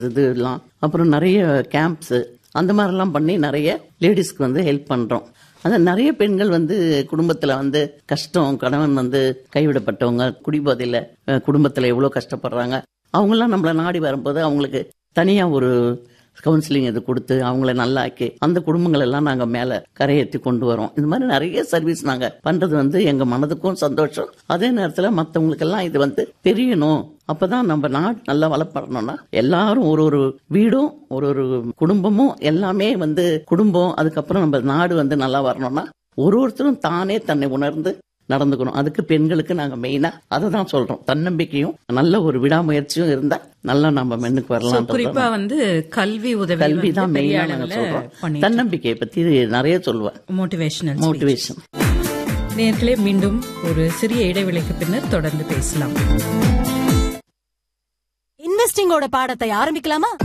இதுலாம் அப்புறம் நிறைய கேம்ப்ஸ் அந்த மாதிரிலாம் பண்ணி நிறைய லேடிஸ்க்கு வந்து ஹெல்ப் பண்றோம் அது நிறைய பெண்கள் வந்து குடும்பத்துல வந்து கஷ்டம் கணவன் வந்து கைவிடப்பட்டவங்க குடிபோதையில அஹ், குடும்பத்துல எவ்வளவு கஷ்டப்படுறாங்க அவங்கெல்லாம் நம்மள நாடி வரும்போது அவங்களுக்கு தனியா ஒரு கவுன்சிலிங் இது கொடுத்து அவங்கள நல்லாக்கி அந்த குடும்பங்கள் எல்லாம் நாங்க மேல கரையேற்றி கொண்டு வரோம் இந்த மாதிரி நிறைய சர்வீஸ் நாங்க பண்றது வந்து எங்க மனதுக்கும் சந்தோஷம் அதே நேரத்துல மத்தவங்களுக்கெல்லாம் இது வந்து தெரியணும் அப்பதான் நம்ம நாடு நல்லா வளப்படணும்னா எல்லாரும் ஒரு ஒரு வீடும் ஒரு ஒரு குடும்பமும் எல்லாமே வந்து குடும்பம் அதுக்கப்புறம் நம்ம நாடு வந்து நல்லா வரணும்னா ஒரு ஒருத்தரும் தானே தன்னை உணர்ந்து நடந்துக்கணும் அதுக்கு பெண்களுக்கு நாங்க மெயினா அதை தான் சொல்றோம் தன்னம்பிக்கையும் நல்ல ஒரு விடாமுயற்சியும் இருந்தா நல்லா நம்ம மென்னுக்கு So, வரலாம் குறிப்பா வந்து கல்வி உதவி கல்வி வந்து தான் பெரிய மெயினா நாங்க அளவுல சொல்றோம் பண்ணிட்டு தன்னம்பிக்கையை பத்தி நிறைய சொல்லுவேன் மோட்டிவேஷனல் மோட்டிவேஷன் நேர்களே மீண்டும் ஒரு சிறிய இடைவெளிக்கு பின்னர் தொடர்ந்து பேசலாம் இன்வெஸ்டிங்கோட பாடத்தை ஆரம்பிக்கலாமா